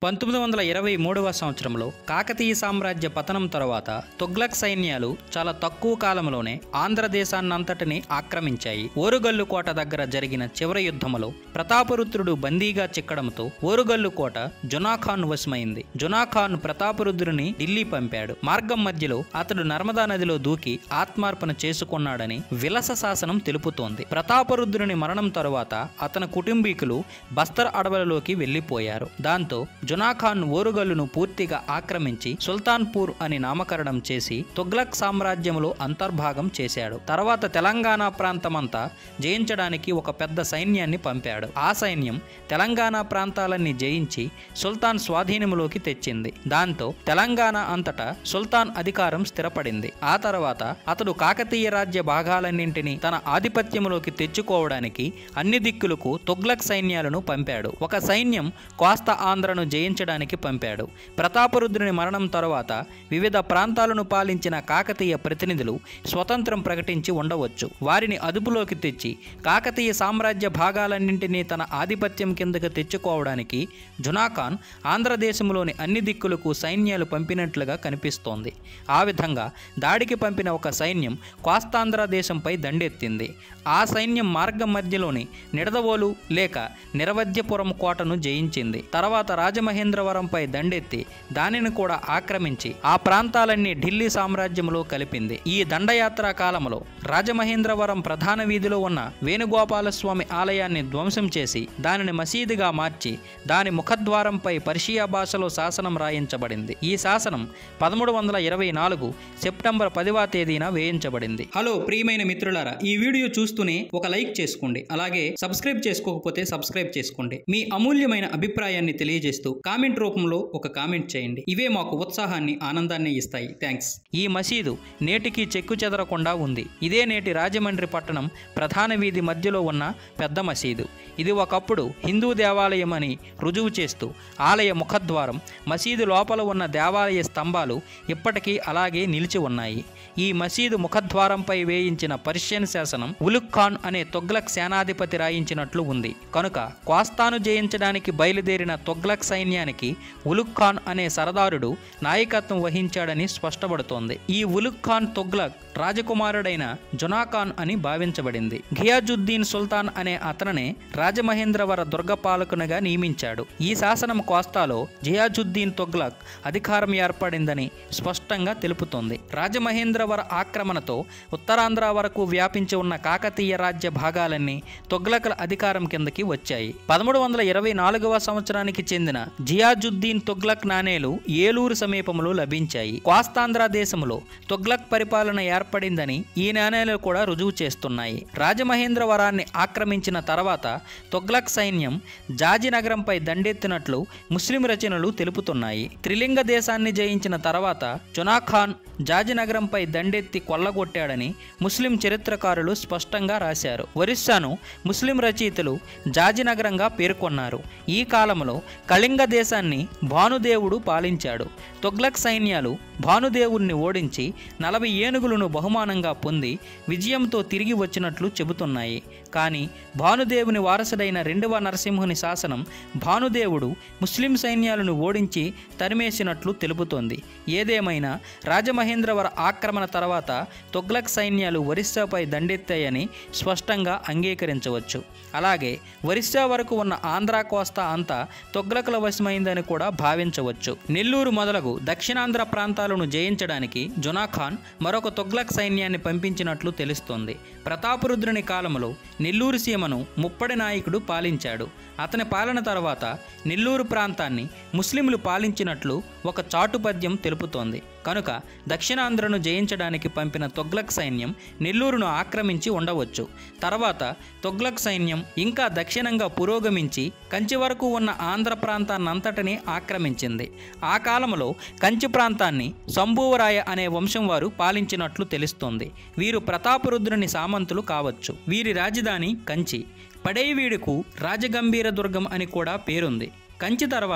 పంతొమ్మిది వందల ఇరవై మూడవ సంవత్సరంలో కాకతీయ సామ్రాజ్య పతనం తరువాత తుగ్లక్ సైన్యాలు చాలా తక్కువ కాలంలోనే ఆంధ్రదేశాన్నంతటిని ఆక్రమించాయి ఓరుగల్లు కోట దగ్గర జరిగిన చివరి యుద్ధములో ప్రతాపరుద్రుడు బందీగా చిక్కడంతో ఓరుగల్లు కోట జునాఖాన్ వశమైంది జునాఖాన్ ప్రతాపరుద్రుని ఢిల్లీ పంపాడు మార్గం మధ్యలో అతడు నర్మదా నదిలో దూకి ఆత్మార్పణ చేసుకున్నాడని విలస శాసనం తెలుపుతోంది ప్రతాపరుద్రుని మరణం తరువాత అతని కుటుంబీకులు బస్తర్ అడవులలోకి వెళ్లిపోయారు దాంతో జునాఖాన్ ఓరుగల్లును పూర్తిగా ఆక్రమించి సుల్తాన్పూర్ అని నామకరణం చేసి తుగ్లక్ సామ్రాజ్యంలో అంతర్భాగం చేశాడు తర్వాత తెలంగాణ ప్రాంతమంతా జయించడానికి ఒక పెద్ద సైన్యాన్ని పంపాడు ఆ సైన్యం తెలంగాణ ప్రాంతాలన్నీ జయించి సుల్తాన్ స్వాధీనంలోకి తెచ్చింది దాంతో తెలంగాణ అంతటా సుల్తాన్ అధికారం స్థిరపడింది ఆ తర్వాత అతడు కాకతీయ రాజ్య భాగాలన్నింటినీ తన ఆధిపత్యంలోకి తెచ్చుకోవడానికి అన్ని దిక్కులకు తుగ్లక్ సైన్యాలను పంపాడు ఒక సైన్యం కోస్తా ఆంధ్రను జయించడానికి పంపాడు ప్రతాపరుద్రుని మరణం తరువాత వివిధ ప్రాంతాలను పాలించిన కాకతీయ ప్రతినిధులు స్వతంత్రం ప్రకటించి ఉండవచ్చు వారిని అదుపులోకి తెచ్చి కాకతీయ సామ్రాజ్య భాగాలన్నింటినీ తన ఆధిపత్యం కిందకు తెచ్చుకోవడానికి జునాఖాన్ ఆంధ్రదేశంలోని అన్ని దిక్కులకు సైన్యాలు పంపినట్లుగా కనిపిస్తోంది ఆ విధంగా దాడికి పంపిన ఒక సైన్యం కోస్తాంధ్ర దేశంపై దండెత్తింది ఆ సైన్యం మార్గం మధ్యలోని నిడదవోలు లేక నిరవధ్యపురం కోటను జయించింది తర్వాత రాజమహేంద్రవరంపై దండెత్తి దానిని కూడా ఆక్రమించి ఆ ప్రాంతాలన్నీ ఢిల్లీ సామ్రాజ్యంలో కలిపింది ఈ దండయాత్ర కాలంలో రాజమహేంద్రవరం ప్రధాన వీధిలో ఉన్న వేణుగోపాలస్వామి ఆలయాన్ని ధ్వంసం చేసి దానిని మసీదుగా మార్చి దాని ముఖద్వారంపై పర్షియా భాషలో శాసనం రాయించబడింది ఈ శాసనం పదమూడు వందల ఇరవై నాలుగు సెప్టెంబర్ పదివ తేదీన వేయించబడింది హలో ప్రియమైన మిత్రులారా ఈ వీడియో చూస్తూనే ఒక లైక్ చేసుకోండి అలాగే సబ్స్క్రైబ్ చేసుకోకపోతే సబ్స్క్రైబ్ చేసుకోండి మీ అమూల్యమైన అభిప్రాయాన్ని తెలియజేస్తూ కామెంట్ రూపంలో ఒక కామెంట్ చేయండి ఇవే మాకు ఉత్సాహాన్ని ఆనందాన్ని ఇస్తాయి థ్యాంక్స్ ఈ మసీదు నేటికి చెక్కు చెదరకుండా ఉంది ఇదే నేటి రాజమండ్రి పట్టణం ప్రధాన వీధి మధ్యలో ఉన్న పెద్ద మసీదు ఇది ఒకప్పుడు హిందూ దేవాలయం అని రుజువు చేస్తూ ఆలయ ముఖద్వారం మసీదు లోపల ఉన్న దేవాలయ స్తంభాలు ఇప్పటికీ అలాగే నిలిచి ఉన్నాయి ఈ మసీదు ముఖద్వారంపై వేయించిన పర్షియన్ శాసనం ఉలుక్ ఖాన్ అనే తొగ్లక్ సేనాధిపతి రాయించినట్లు ఉంది కనుక కోస్తాను జయించడానికి బయలుదేరిన తొగ్లక్ సైన్యానికి ఉలుక్ ఖాన్ అనే సరదారుడు నాయకత్వం వహించాడని స్పష్టపడుతోంది ఈ ఉలుక్ ఖాన్ తొగ్లక్ రాజకుమారుడైన జునాఖాన్ అని భావించబడింది ఘియాజుద్దీన్ సుల్తాన్ అనే అతననే రాజమహేంద్రవర దుర్గపాలకునిగా నియమించాడు ఈ శాసనం కోస్తాలో జియాజుద్దీన్ తొగ్లక్ అధికారం ఏర్పడిందని స్పష్టంగా తెలుపుతోంది రాజమహేంద్రవర ఆక్రమణతో ఉత్తరాంధ్ర వరకు వ్యాపించి ఉన్న కాకతీయ రాజ్య భాగాలన్నీ తొగ్లకుల అధికారం కిందకి వచ్చాయి పదమూడు వందల ఇరవై నాలుగవ సంవత్సరానికి చెందిన జియాజుద్దీన్ తొగ్లక్ నాణేలు ఏలూరు సమీపంలో లభించాయి కోస్తాంధ్ర దేశంలో తొగ్లక్ పరిపాలన ఏర్పడిందని ఈ నాణేలు కూడా రుజువు చేస్తున్నాయి రాజమహేంద్రవరాన్ని ఆక్రమించిన తర్వాత తొగ్లక్ సైన్యం జాజి నగరంపై దండెత్తినట్లు ముస్లిం రచనలు తెలుపుతున్నాయి త్రిలింగ దేశాన్ని జయించిన తర్వాత జునాఖాన్ జాజి నగరంపై దండెత్తి కొల్లగొట్టాడని ముస్లిం చరిత్రకారులు స్పష్టంగా రాశారు ఒరిస్సాను ముస్లిం రచయితలు జాజి నగరంగా పేర్కొన్నారు ఈ కాలంలో కళింగ దేశాన్ని భానుదేవుడు పాలించాడు తొగ్లక్ సైన్యాలు భానుదేవుడిని ఓడించి నలభై ఏనుగులను బహుమానంగా పొంది విజయంతో తిరిగి వచ్చినట్లు చెబుతున్నాయి కానీ భానుదేవుని వారసుడైన రెండవ నరసింహుని శాసనం భానుదేవుడు ముస్లిం సైన్యాలను ఓడించి తరిమేసినట్లు తెలుపుతోంది ఏదేమైనా రాజమహేంద్రవర ఆక్రమణ తర్వాత తొగ్లక్ సైన్యాలు ఒరిస్సాపై దండెత్తాయని స్పష్టంగా అంగీకరించవచ్చు అలాగే ఒరిస్సా వరకు ఉన్న ఆంధ్ర కోస్తా అంతా తొగ్లకుల వశమైందని కూడా భావించవచ్చు నెల్లూరు మొదలగు దక్షిణాంధ్ర ప్రాంతాలను జయించడానికి జునాఖాన్ మరొక తొగ్లక్ సైన్యాన్ని పంపించినట్లు తెలుస్తోంది ప్రతాపరుద్రుని కాలంలో నెల్లూరు సీమను ముప్పడి నాయకుడు పాలించాడు అతని పాలన తర్వాత నెల్లూరు ప్రాంతాన్ని ముస్లింలు పాలించినట్లు ఒక చాటుపద్యం తెలుపుతోంది కనుక దక్షిణాంధ్రను జయించడానికి పంపిన తొగ్లక్ సైన్యం నెల్లూరును ఆక్రమించి ఉండవచ్చు తర్వాత తొగ్లక్ సైన్యం ఇంకా దక్షిణంగా పురోగమించి కంచి వరకు ఉన్న ఆంధ్ర ప్రాంతాన్నంతటినీ ఆక్రమించింది ఆ కాలంలో కంచి ప్రాంతాన్ని సంభూవరాయ అనే వంశం వారు పాలించినట్లు తెలుస్తోంది వీరు ప్రతాపరుద్రుని సామంతులు కావచ్చు వీరి రాజధాని కంచి పడేవీడుకు రాజగంభీర దుర్గం అని కూడా పేరుంది కంచి తర్వాత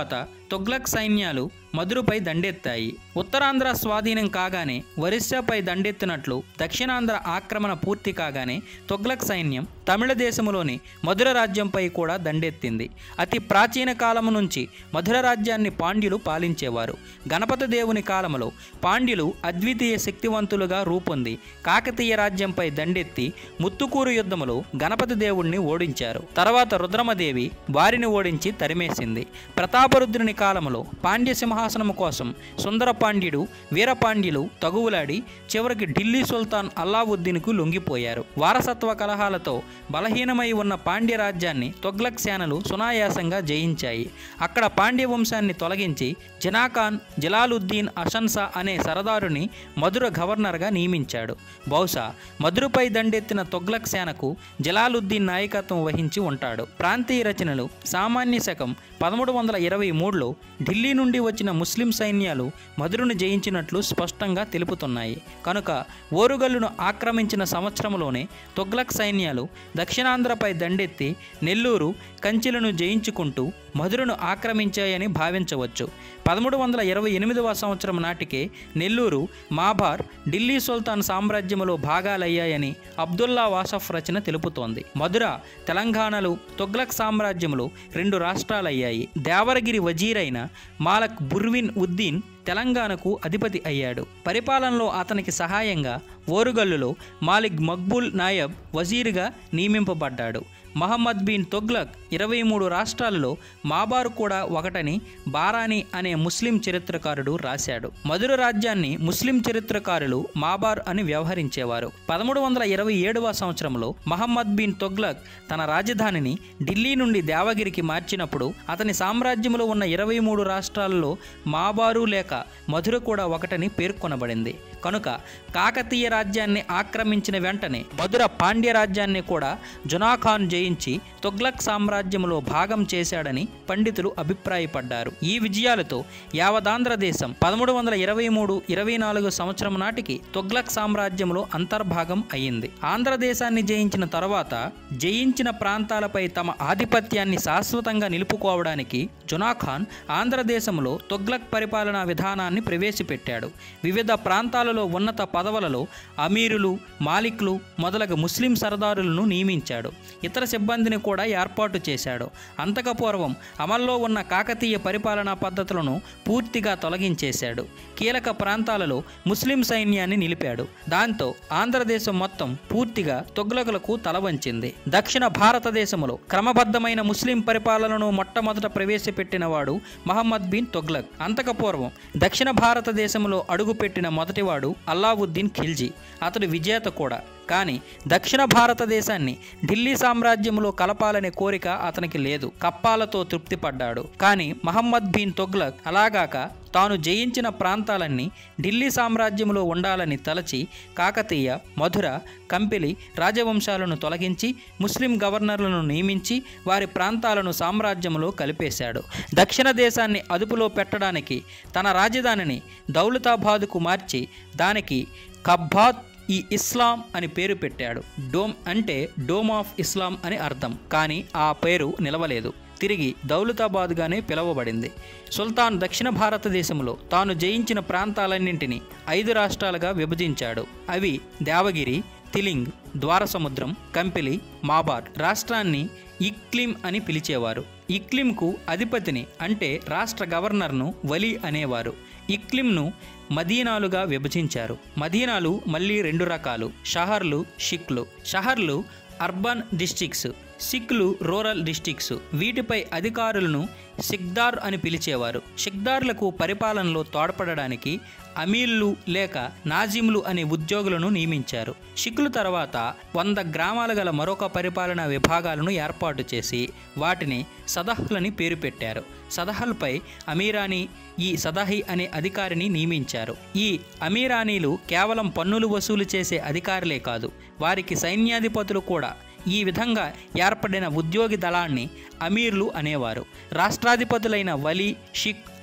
తొగ్లక్ సైన్యాలు మధురపై దండెత్తాయి ఉత్తరాంధ్ర స్వాధీనం కాగానే ఒరిస్సాపై దండెత్తినట్లు దక్షిణాంధ్ర ఆక్రమణ పూర్తి కాగానే తొగ్లక్ సైన్యం తమిళ దేశములోని మధుర రాజ్యంపై కూడా దండెత్తింది అతి ప్రాచీన కాలము నుంచి మధుర రాజ్యాన్ని పాండ్యులు పాలించేవారు గణపతి దేవుని కాలములో పాండ్యులు అద్వితీయ శక్తివంతులుగా రూపొంది కాకతీయ రాజ్యంపై దండెత్తి ముత్తుకూరు యుద్ధములో గణపతి దేవుణ్ణి ఓడించారు తర్వాత రుద్రమదేవి వారిని ఓడించి తరిమేసింది ప్రతాపరుద్రుని కాలములో పాండ్య సింహాసనము కోసం సుందర పాండ్యుడు వీరపాండ్యులు తగువులాడి చివరికి ఢిల్లీ సుల్తాన్ అల్లావుద్దీన్కు లొంగిపోయారు వారసత్వ కలహాలతో బలహీనమై ఉన్న పాండ్య రాజ్యాన్ని తొగ్లక్ సేనలు సునాయాసంగా జయించాయి అక్కడ పాండ్య వంశాన్ని తొలగించి జనాఖాన్ జలాలుద్దీన్ అషన్సా అనే సరదారుని మధుర గవర్నర్గా నియమించాడు బహుశా మధురపై దండెత్తిన తొగ్లక్ సేనకు జలాలుద్దీన్ నాయకత్వం వహించి ఉంటాడు ప్రాంతీయ రచనలు సామాన్య శకం పదమూడు వందల ఇరవై మూడులో ఢిల్లీ నుండి వచ్చిన ముస్లిం సైన్యాలు మధురను జయించినట్లు స్పష్టంగా తెలుపుతున్నాయి కనుక ఓరుగల్లును ఆక్రమించిన సంవత్సరంలోనే తొగ్లక్ సైన్యాలు దక్షిణాంధ్రపై దండెత్తి నెల్లూరు కంచిలను జయించుకుంటూ మధురను ఆక్రమించాయని భావించవచ్చు పదమూడు వందల ఇరవై ఎనిమిదవ సంవత్సరం నాటికే నెల్లూరు మాబార్ ఢిల్లీ సుల్తాన్ సామ్రాజ్యములో భాగాలయ్యాయని అబ్దుల్లా వాసఫ్ రచన తెలుపుతోంది మధుర తెలంగాణలు తొగ్లక్ సామ్రాజ్యములు రెండు రాష్ట్రాలయ్యాయి దేవరగిరి వజీరైన మాలక్ బుర్విన్ ఉద్దీన్ తెలంగాణకు అధిపతి అయ్యాడు పరిపాలనలో అతనికి సహాయంగా ఓరుగల్లులో మాలిక్ మక్బూల్ నాయబ్ వజీర్గా నియమింపబడ్డాడు మహమ్మద్ బిన్ తొగ్లక్ ఇరవై మూడు రాష్ట్రాలలో మాబారు కూడా ఒకటని బారాని అనే ముస్లిం చరిత్రకారుడు రాశాడు మధుర రాజ్యాన్ని ముస్లిం చరిత్రకారులు మాబార్ అని వ్యవహరించేవారు పదమూడు వందల ఇరవై ఏడవ సంవత్సరంలో మహమ్మద్ బిన్ తొగ్లక్ తన రాజధానిని ఢిల్లీ నుండి దేవగిరికి మార్చినప్పుడు అతని సామ్రాజ్యంలో ఉన్న ఇరవై మూడు రాష్ట్రాలలో మాబారు లేక మధుర కూడా ఒకటని పేర్కొనబడింది కనుక కాకతీయ రాజ్యాన్ని ఆక్రమించిన వెంటనే మధుర పాండ్య రాజ్యాన్ని కూడా జునాఖాన్ జయించి తొగ్లక్ సామ్రాజ్యంలో భాగం చేశాడని పండితులు అభిప్రాయపడ్డారు ఈ విజయాలతో యావదాంధ్ర దేశం పదమూడు వందల ఇరవై మూడు ఇరవై నాలుగు సంవత్సరం నాటికి తొగ్లక్ సామ్రాజ్యంలో అంతర్భాగం అయింది ఆంధ్రదేశాన్ని జయించిన తర్వాత జయించిన ప్రాంతాలపై తమ ఆధిపత్యాన్ని శాశ్వతంగా నిలుపుకోవడానికి జునాఖాన్ ఆంధ్రదేశంలో తొగ్లక్ పరిపాలనా విధానాన్ని ప్రవేశపెట్టాడు వివిధ ప్రాంతాలలో ఉన్నత పదవులలో అమీరులు మాలిక్లు మొదలగు ముస్లిం సర్దారులను నియమించాడు ఇతర సిబ్బందిని కూడా ఏర్పాటు చేశాడు అంతకపూర్వం అమల్లో ఉన్న కాకతీయ పరిపాలనా పద్ధతులను పూర్తిగా తొలగించేశాడు కీలక ప్రాంతాలలో ముస్లిం సైన్యాన్ని నిలిపాడు దాంతో ఆంధ్రదేశం మొత్తం పూర్తిగా తొగ్లకులకు తలవంచింది దక్షిణ భారతదేశంలో క్రమబద్ధమైన ముస్లిం పరిపాలనను మొట్టమొదట ప్రవేశపెట్టినవాడు మహమ్మద్ బిన్ తొగ్లక్ అంతకపూర్వం దక్షిణ భారతదేశంలో అడుగుపెట్టిన మొదటివాడు అల్లావుద్దీన్ ఖిల్జీ అతడు విజేత కూడా కానీ దక్షిణ భారతదేశాన్ని ఢిల్లీ సామ్రాజ్యంలో కలపాలనే కోరిక అతనికి లేదు కప్పాలతో తృప్తిపడ్డాడు కానీ మహమ్మద్ బిన్ తొగ్లక్ అలాగాక తాను జయించిన ప్రాంతాలన్నీ ఢిల్లీ సామ్రాజ్యంలో ఉండాలని తలచి కాకతీయ మధుర కంపిలి రాజవంశాలను తొలగించి ముస్లిం గవర్నర్లను నియమించి వారి ప్రాంతాలను సామ్రాజ్యంలో కలిపేశాడు దక్షిణ దేశాన్ని అదుపులో పెట్టడానికి తన రాజధానిని దౌలతాబాదుకు మార్చి దానికి కబ్బాత్ ఈ ఇస్లాం అని పేరు పెట్టాడు డోమ్ అంటే డోమ్ ఆఫ్ ఇస్లాం అని అర్థం కానీ ఆ పేరు నిలవలేదు తిరిగి దౌలతాబాద్గానే పిలువబడింది సుల్తాన్ దక్షిణ భారతదేశంలో తాను జయించిన ప్రాంతాలన్నింటినీ ఐదు రాష్ట్రాలుగా విభజించాడు అవి దేవగిరి తిలింగ్ ద్వారసముద్రం కంపిలి మాబార్ రాష్ట్రాన్ని ఇక్లిం అని పిలిచేవారు ఇక్లింకు అధిపతిని అంటే రాష్ట్ర గవర్నర్ను వలి అనేవారు ఇక్లింను మదీనాలుగా విభజించారు మదీనాలు మళ్ళీ రెండు రకాలు షహర్లు షిక్లు షహర్లు అర్బన్ డిస్ట్రిక్ట్స్ సిక్లు రూరల్ డిస్ట్రిక్ట్స్ వీటిపై అధికారులను సిక్దార్ అని పిలిచేవారు సిక్దార్లకు పరిపాలనలో తోడ్పడడానికి అమీర్లు లేక నాజిమ్లు అనే ఉద్యోగులను నియమించారు షిక్లు తర్వాత వంద గ్రామాల గల మరొక పరిపాలనా విభాగాలను ఏర్పాటు చేసి వాటిని సదహ్లని పేరు పెట్టారు సదహల్పై అమీరానీ ఈ సదహి అనే అధికారిని నియమించారు ఈ అమీరానీలు కేవలం పన్నులు వసూలు చేసే అధికారులే కాదు వారికి సైన్యాధిపతులు కూడా ఈ విధంగా ఏర్పడిన ఉద్యోగి దళాన్ని అమీర్లు అనేవారు రాష్ట్రాధిపతులైన వలి షిక్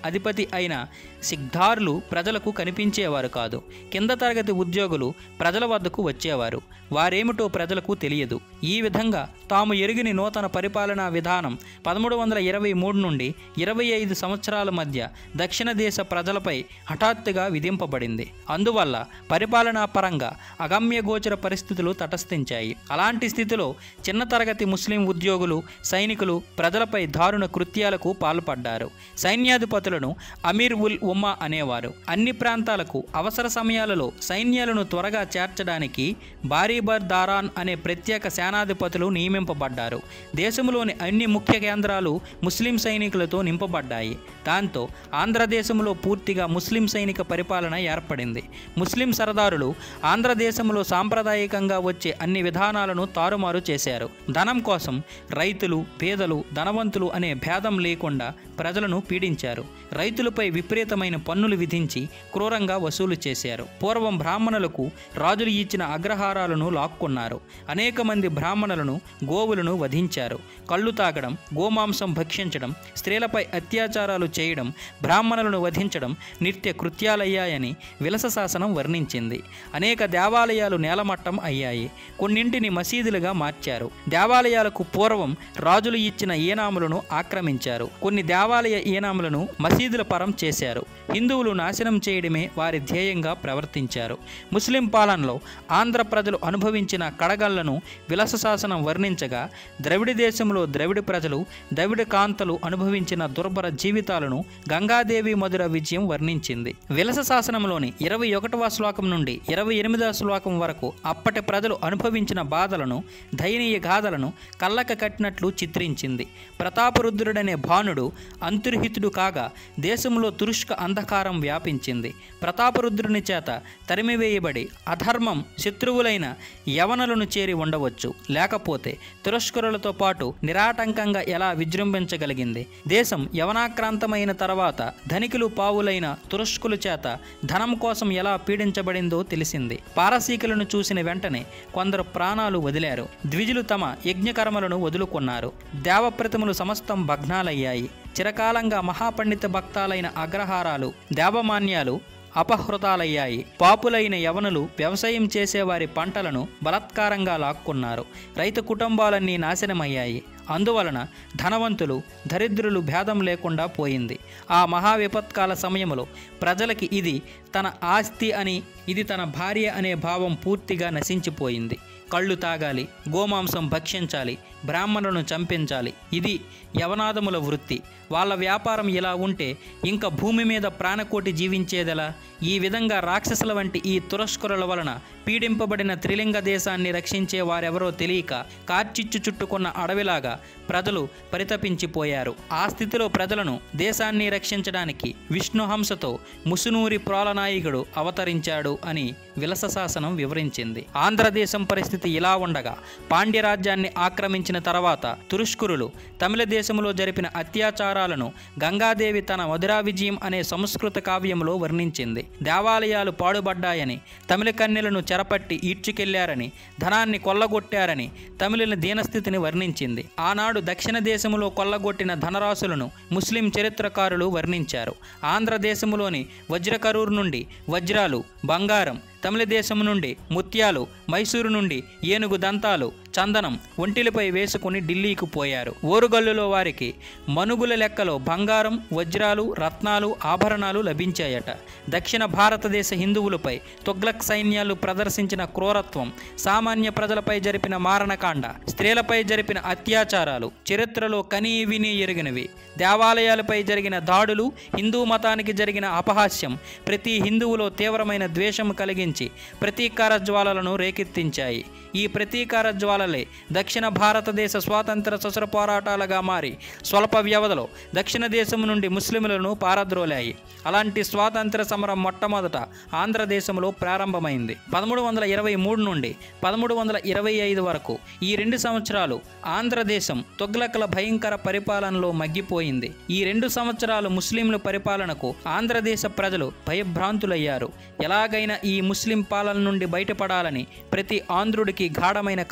అధిపతి అయిన సిగ్ధార్లు ప్రజలకు కనిపించేవారు కాదు కింద తరగతి ఉద్యోగులు ప్రజల వద్దకు వచ్చేవారు వారేమిటో ప్రజలకు తెలియదు ఈ విధంగా తాము ఎరిగిని నూతన పరిపాలనా విధానం పదమూడు వందల ఇరవై మూడు నుండి ఇరవై ఐదు సంవత్సరాల మధ్య దక్షిణ దేశ ప్రజలపై హఠాత్తుగా విధింపబడింది అందువల్ల పరిపాలనా పరంగా అగమ్య గోచర పరిస్థితులు తటస్థించాయి అలాంటి స్థితిలో చిన్న తరగతి ముస్లిం ఉద్యోగులు సైనికులు ప్రజలపై దారుణ కృత్యాలకు పాల్పడ్డారు సైన్యాధిపతులను అమీర్ ఉల్ ఉమ్మా అనేవారు అన్ని ప్రాంతాలకు అవసర సమయాలలో సైన్యాలను త్వరగా చేర్చడానికి బారీబర్ దారాన్ అనే ప్రత్యేక సేనాధిపతులు నియమింపబడ్డారు దేశంలోని అన్ని ముఖ్య కేంద్రాలు ముస్లిం సైనికులతో నింపబడ్డాయి దాంతో ఆంధ్రదేశంలో పూర్తిగా ముస్లిం సైనిక పరిపాలన ఏర్పడింది ముస్లిం సరదారులు ఆంధ్రదేశంలో సాంప్రదాయకంగా వచ్చే అన్ని విధానాలను తారుమారు చేశారు ధనం కోసం రైతులు పేదలు ధనవంతులు అనే భేదం లేకుండా ప్రజలను పీడించారు రైతులపై విపరీతమైన పన్నులు విధించి క్రూరంగా వసూలు చేశారు పూర్వం బ్రాహ్మణులకు రాజులు ఇచ్చిన అగ్రహారాలను లాక్కున్నారు అనేక మంది బ్రాహ్మణులను గోవులను వధించారు కళ్ళు తాగడం గోమాంసం భక్షించడం స్త్రీలపై అత్యాచారాలు చేయడం బ్రాహ్మణులను వధించడం నిత్య కృత్యాలయ్యాయని విలస శాసనం వర్ణించింది అనేక దేవాలయాలు నేలమట్టం అయ్యాయి కొన్నింటిని మసీదులుగా మార్చారు దేవాలయాలకు పూర్వం రాజులు ఇచ్చిన ఈనాములను ఆక్రమించారు కొన్ని దేవాలయ ఈనాములను మసీదుల పరం చేశారు హిందువులు నాశనం చేయడమే వారి ధ్యేయంగా ప్రవర్తించారు ముస్లిం పాలనలో ఆంధ్ర ప్రజలు అనుభవించిన కడగళ్లను విలస శాసనం వర్ణించగా ద్రవిడ దేశంలో ద్రవిడ ప్రజలు ద్రవిడ కాంతలు అనుభవించిన దుర్భర జీవితాలను గంగాదేవి మధుర విజయం వర్ణించింది విలస శాసనంలోని ఇరవై ఒకటవ శ్లోకం నుండి ఇరవై ఎనిమిదవ శ్లోకం వరకు అప్పటి ప్రజలు అనుభవించిన బాధలను దయనీయ గాథలను కళ్ళక కట్టినట్లు చిత్రించింది ప్రతాపరుద్రుడనే భానుడు అంతర్హితుడు కాగా దేశంలో తురుష్క అంధకారం వ్యాపించింది ప్రతాపరుద్రుని చేత తరిమివేయబడి అధర్మం శత్రువులైన యవనులను చేరి ఉండవచ్చు లేకపోతే తురస్కరులతో పాటు నిరాటంకంగా ఎలా విజృంభించగలిగింది దేశం యవనాక్రాంతమైన తర్వాత ధనికులు పావులైన తురస్కుల చేత ధనం కోసం ఎలా పీడించబడిందో తెలిసింది పారసీకులను చూసిన వెంటనే కొందరు ప్రాణాలు వదిలారు ద్విజులు తమ యజ్ఞకర్మలను వదులుకున్నారు దేవప్రతిమలు సమస్తం భగ్నాలయ్యాయి చిరకాలంగా మహాపండిత భక్తాలైన అగ్రహారాలు దేవమాన్యాలు అపహృతాలయ్యాయి పాపులైన యవనులు వ్యవసాయం చేసేవారి పంటలను బలాత్కారంగా లాక్కున్నారు రైతు కుటుంబాలన్నీ నాశనమయ్యాయి అందువలన ధనవంతులు దరిద్రులు భేదం లేకుండా పోయింది ఆ మహా విపత్కాల సమయంలో ప్రజలకి ఇది తన ఆస్తి అని ఇది తన భార్య అనే భావం పూర్తిగా నశించిపోయింది కళ్ళు తాగాలి గోమాంసం భక్షించాలి బ్రాహ్మణులను చంపించాలి ఇది యవనాదముల వృత్తి వాళ్ళ వ్యాపారం ఇలా ఉంటే ఇంకా భూమి మీద ప్రాణకోటి జీవించేదెలా ఈ విధంగా రాక్షసుల వంటి ఈ తురస్కరుల వలన పీడింపబడిన త్రిలింగ దేశాన్ని రక్షించే వారెవరో తెలియక కార్చిచ్చు చుట్టుకున్న అడవిలాగా ప్రజలు పరితపించిపోయారు ఆ స్థితిలో ప్రజలను దేశాన్ని రక్షించడానికి విష్ణుహంసతో ముసునూరి ప్రోలనాయకుడు అవతరించాడు అని విలస శాసనం వివరించింది ఆంధ్రదేశం పరిస్థితి ఇలా ఉండగా పాండ్యరాజ్యాన్ని ఆక్రమించిన తర్వాత తురుష్కురులు తమిళ దేశంలో జరిపిన అత్యాచారాలను గంగాదేవి తన మధురా విజయం అనే సంస్కృత కావ్యంలో వర్ణించింది దేవాలయాలు పాడుబడ్డాయని తమిళ కన్యలను చెరపట్టి ఈడ్చుకెళ్లారని ధనాన్ని కొల్లగొట్టారని తమిళుల దీనస్థితిని వర్ణించింది ఆనాడు దక్షిణ దేశములో కొల్లగొట్టిన ధనరాశులను ముస్లిం చరిత్రకారులు వర్ణించారు ఆంధ్రదేశములోని వజ్రకరూరు నుండి వజ్రాలు బంగారం తమిళ దేశం నుండి ముత్యాలు మైసూరు నుండి ఏనుగు దంతాలు చందనం ఒంటిలపై వేసుకుని ఢిల్లీకి పోయారు ఓరుగల్లులో వారికి మనుగుల లెక్కలో బంగారం వజ్రాలు రత్నాలు ఆభరణాలు లభించాయట దక్షిణ భారతదేశ హిందువులపై తుగ్లక్ సైన్యాలు ప్రదర్శించిన క్రూరత్వం సామాన్య ప్రజలపై జరిపిన మారణకాండ స్త్రీలపై జరిపిన అత్యాచారాలు చరిత్రలో కనీ విని ఎరిగినవి దేవాలయాలపై జరిగిన దాడులు హిందూ మతానికి జరిగిన అపహాస్యం ప్రతి హిందువులో తీవ్రమైన ద్వేషం కలిగించి ప్రతీకార జ్వాలలను రేకెత్తించాయి ఈ ప్రతీకార జ్వాలలే దక్షిణ భారతదేశ స్వాతంత్ర సొసర పోరాటాలుగా మారి స్వల్ప వ్యవధిలో దక్షిణ దేశం నుండి ముస్లింలను పారద్రోలాయి అలాంటి స్వాతంత్ర సమరం మొట్టమొదట ఆంధ్రదేశంలో ప్రారంభమైంది పదమూడు వందల ఇరవై మూడు నుండి పదమూడు వందల ఇరవై ఐదు వరకు ఈ రెండు సంవత్సరాలు ఆంధ్రదేశం తొగ్లకల భయంకర పరిపాలనలో మగ్గిపోయింది ఈ రెండు సంవత్సరాలు ముస్లింల పరిపాలనకు ఆంధ్రదేశ ప్రజలు భయభ్రాంతులయ్యారు ఎలాగైనా ఈ ముస్లిం పాలన నుండి బయటపడాలని ప్రతి ఆంధ్రుడికి గాఢమైన కాంక్ష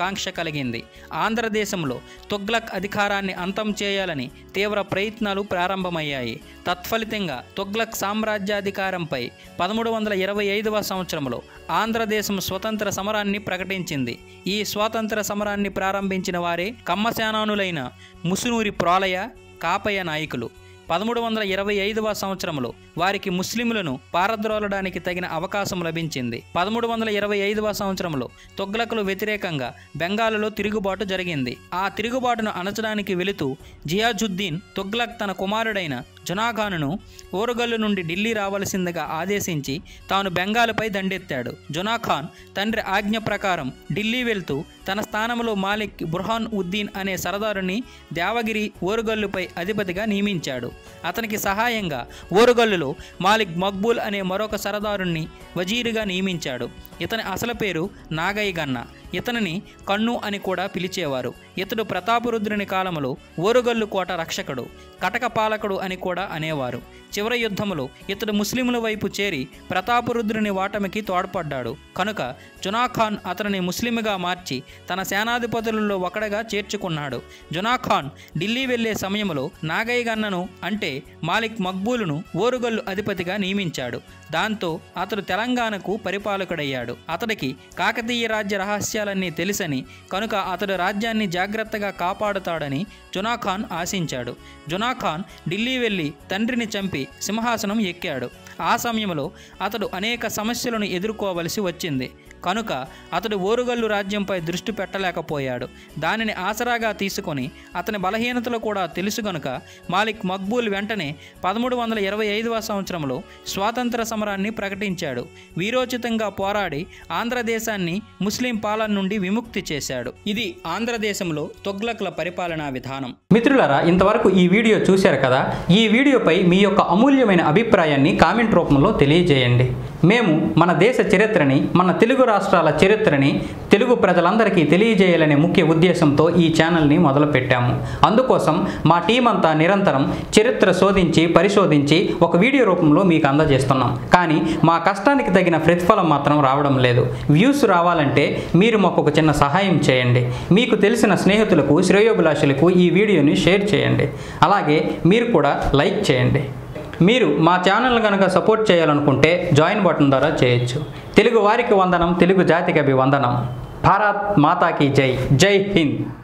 కలిగింది ఆంధ్రదేశంలో తుగ్లక్ అధికారాన్ని అంతం చేయాలని తీవ్ర ప్రయత్నాలు ప్రారంభమయ్యాయి తత్ఫలితంగా తుగ్లక్ సామ్రాజ్యాధికారంపై పదమూడు వందల ఇరవై ఐదవ సంవత్సరంలో ఆంధ్రదేశం స్వతంత్ర సమరాన్ని ప్రకటించింది ఈ స్వాతంత్ర సమరాన్ని ప్రారంభించిన వారే కమ్మశానానులైన ముసునూరి ప్రోలయ కాపయ్య నాయకులు పదమూడు వందల ఇరవై ఐదవ సంవత్సరంలో వారికి ముస్లింలను పారద్రోలడానికి తగిన అవకాశం లభించింది పదమూడు వందల ఇరవై ఐదవ సంవత్సరంలో తొగ్లకులు వ్యతిరేకంగా బెంగాలులో తిరుగుబాటు జరిగింది ఆ తిరుగుబాటును అణచడానికి వెళుతూ జియాజుద్దీన్ తొగ్లక్ తన కుమారుడైన జునాఖానును ఓరుగల్లు నుండి ఢిల్లీ రావలసిందిగా ఆదేశించి తాను బెంగాలుపై దండెత్తాడు జునాఖాన్ తండ్రి ఆజ్ఞ ప్రకారం ఢిల్లీ వెళ్తూ తన స్థానంలో మాలిక్ బుర్హాన్ ఉద్దీన్ అనే సరదారుని దేవగిరి ఓరుగల్లుపై అధిపతిగా నియమించాడు అతనికి సహాయంగా ఓరుగల్లులో మాలిక్ మక్బూల్ అనే మరొక సరదారుణ్ణి వజీరుగా నియమించాడు ఇతని అసలు పేరు నాగయ్య గన్న ఇతనిని కన్ను అని కూడా పిలిచేవారు ఇతడు ప్రతాపరుద్రుని కాలంలో ఓరుగల్లు కోట రక్షకుడు కటక పాలకుడు అని కూడా అనేవారు చివరి యుద్ధములో ఇతడు ముస్లింల వైపు చేరి ప్రతాపరుద్రుని వాటమికి తోడ్పడ్డాడు కనుక జునాఖాన్ అతనిని ముస్లింగా మార్చి తన సేనాధిపతులలో ఒకడగా చేర్చుకున్నాడు జునాఖాన్ ఢిల్లీ వెళ్లే సమయంలో నాగయ్య గన్నను అంటే మాలిక్ మక్బూలును ఓరుగల్లు అధిపతిగా నియమించాడు దాంతో అతడు తెలంగాణకు పరిపాలకుడయ్యాడు అతడికి కాకతీయ రాజ్య రహస్యాలన్నీ తెలుసని కనుక అతడు రాజ్యాన్ని జాగ్రత్తగా కాపాడుతాడని జునాఖాన్ ఆశించాడు జునాఖాన్ ఢిల్లీ వెళ్ళి తండ్రిని చంపి సింహాసనం ఎక్కాడు ఆ సమయంలో అతడు అనేక సమస్యలను ఎదుర్కోవలసి వచ్చింది కనుక అతడు ఓరుగల్లు రాజ్యంపై దృష్టి పెట్టలేకపోయాడు దానిని ఆసరాగా తీసుకొని అతని బలహీనతలు కూడా తెలుసు గనుక మాలిక్ మక్బూల్ వెంటనే పదమూడు వందల ఇరవై ఐదవ సంవత్సరంలో స్వాతంత్ర సమరాన్ని ప్రకటించాడు వీరోచితంగా పోరాడి ఆంధ్రదేశాన్ని ముస్లిం పాలన నుండి విముక్తి చేశాడు ఇది ఆంధ్రదేశంలో తొగ్లక్ల పరిపాలనా విధానం మిత్రులారా ఇంతవరకు ఈ వీడియో చూశారు కదా ఈ వీడియోపై మీ యొక్క అమూల్యమైన అభిప్రాయాన్ని కామెంట్ రూపంలో తెలియజేయండి మేము మన దేశ చరిత్రని మన తెలుగు రాష్ట్రాల చరిత్రని తెలుగు ప్రజలందరికీ తెలియజేయాలనే ముఖ్య ఉద్దేశంతో ఈ ఛానల్ని మొదలుపెట్టాము అందుకోసం మా టీం అంతా నిరంతరం చరిత్ర శోధించి పరిశోధించి ఒక వీడియో రూపంలో మీకు అందజేస్తున్నాం కానీ మా కష్టానికి తగిన ప్రతిఫలం మాత్రం రావడం లేదు వ్యూస్ రావాలంటే మీరు మాకు ఒక చిన్న సహాయం చేయండి మీకు తెలిసిన స్నేహితులకు శ్రేయోభిలాషులకు ఈ వీడియోని షేర్ చేయండి అలాగే మీరు కూడా లైక్ చేయండి మీరు మా ఛానల్ కనుక సపోర్ట్ చేయాలనుకుంటే జాయిన్ బటన్ ద్వారా చేయొచ్చు తెలుగు వారికి వందనం తెలుగు జాతికి అభివందనం భారత్ మాతాకి జై జై హింద్